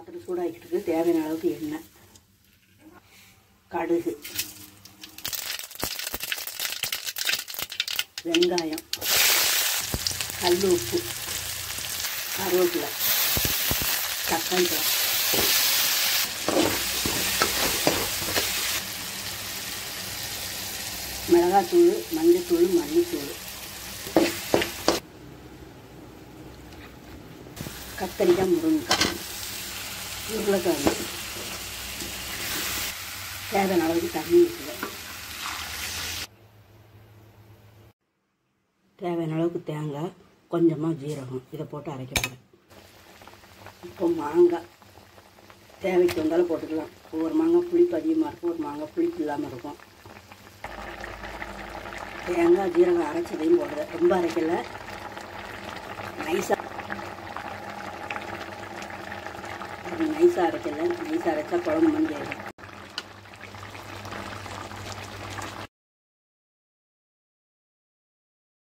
பாத்திரம் சூடாக்கிட்டு இருக்கு தேவையான அளவுக்கு எண்ணெய் கடுகு வெங்காயம் கல் உப்பு கருவேப்பிலை தக்காளி பழம் மிளகாத்தூள் மஞ்சத்தூள் மல்லித்தூள் கத்தரிக்காய் முருங்கைக்காய் உருளைக்கிழங்கு தேவையான அளவுக்கு தண்ணி ஊற்றுவேன் தேவையான அளவுக்கு தேங்காய் கொஞ்சமாக ஜீரகம் இதை போட்டு அரைக்க போகிறேன் இப்போ மாங்காய் தேவைக்கு வந்தாலும் போட்டுக்கலாம் ஒவ்வொரு மாங்காய் புளிப்பு அதிகமாக இருக்கும் ஒரு மாங்காய் புளிப்பு இல்லாமல் இருக்கும் தேங்காய் ஜீரகம் அரைச்சதையும் போடுறேன் ரொம்ப அரைக்கல நைஸாக நைஸாக அரைக்கல நைஸாக அரைச்சா குழம்பு மஞ்சள்